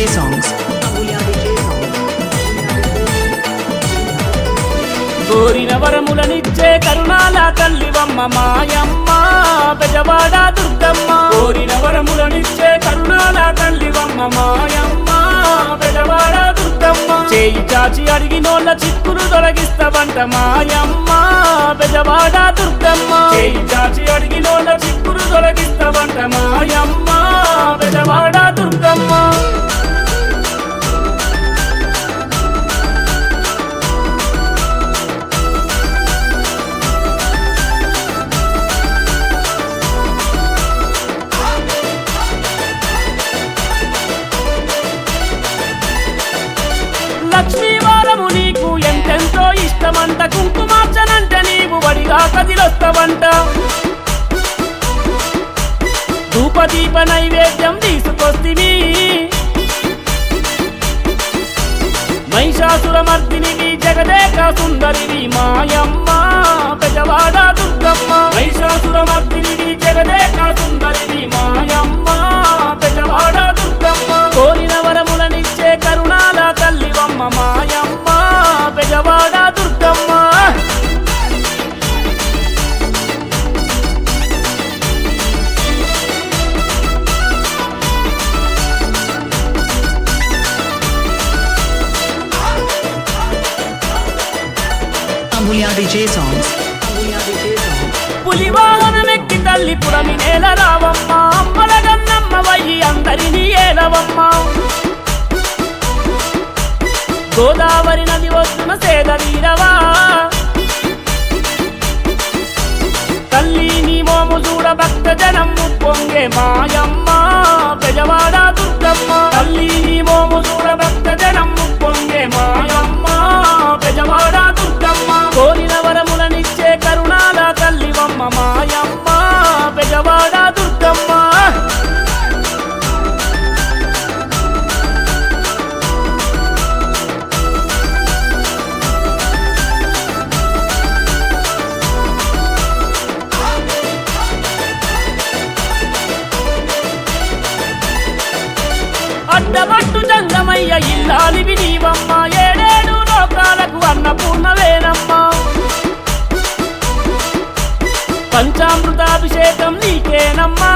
songs. Amulya DJ songs. కోరిన వరములనిచ్చే కరుణాల తల్లివమ్మ మాయమ్మ బెజవాడ దుర్గమ్మ కోరిన వరములనిచ్చే కరుణాల తల్లివమ్మ మాయమ్మ బెజవాడ దుర్గమ్మ చేయి చాచి అడిగినోళ్ళ చిక్కులు తొలగిస్తావంట మాయమ్మ బెజవాడ దుర్గమ్మ చేయి చాచి అడిగినోళ్ళ చిక్కులు తొలగిస్తావంట మాయమ్మ బెజవాడ దుర్గమ్మ లక్ష్మీవారము నీకు ఎంతెంతో ఇష్టమంట కుంకుమార్చనంటే నీవు వడిగా కదిలొస్తావంట ధూపదీప నైవేద్యం తీసుకొస్తివి మహిషాసురమర్దినివి జగదేక సుందరివి మాయమ్మ పెజవాడ దుర్గమ్మ మహిషాసురమర్దినివి జగదేక సుందరివి మాయమ్మ పెజవాడ దుర్గమ్మ కోరిన వరములనిచ్చే కరుణాల తల్లివమ్మ మాయమ్మ పెజవాడ Durgamma Amulya DJ songs. Amulya DJ songs. పులివాహనమెక్కి తల్లి పురమి నేల రావమ్మ అమ్మల గన్నమ్మ వయ్యి అందరినీ ఏలవమ్మ గోదావరి నది వస్తున్న సేద వీరవా తల్లి నీ మోము చూడ భక్త జనము పొంగే మాయమ్మ పెజవాడ దుర్గమ్మ తల్లి నీ మోము చూడ భక్త జనము పొంగే మాయమ్మ పెజవాడ దుర్గమ్మ కోరిన వరములనిచ్చే కరుణాల తల్లివమ్మ మాయమ్మ పెజవాడ దుర్గమ్మ అడ్డబట్టు జంగమయ్య ఇల్లాలివి నీవమ్మ ఏడేడు లోకాలకు అన్నపూర్ణవేనమ్మ పంచామృతాభిషేకం నీకేనమ్మా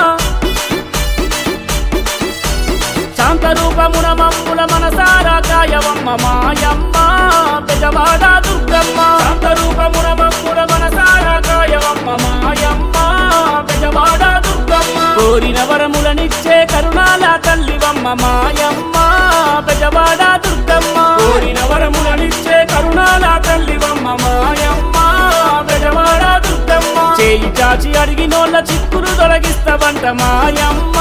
శాంతరూపమున మమ్ముల మనసారా కాయవమ్మ మాయమ్మ పెజవాడ దుర్గమ్మ శాంతరూపమున మమ్ముల మనసారా కాయవమ్మ మాయమ్మ పెజవాడ దుర్గమ్మ కోరిన వరములనిచ్చే కరుణాల తల్లివమ్మ మాయమ్మ పెజవాడ దుర్గమ్మ కోరిన వరములనిచ్చే కరుణాల తల్లివమ్మ మాయమ్మ పెజవాడ దుర్గమ్మ చేయి చాచి అడిగినోళ్ళ చిక్కులు తొలగిస్తావంట మాయమ్మ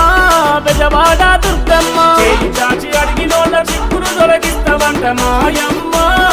పెజవాడ దుర్గమ్మ చేయి చాచి అడిగినోళ్ళ చిక్కులు తొలగిస్తావంట మాయమ్మ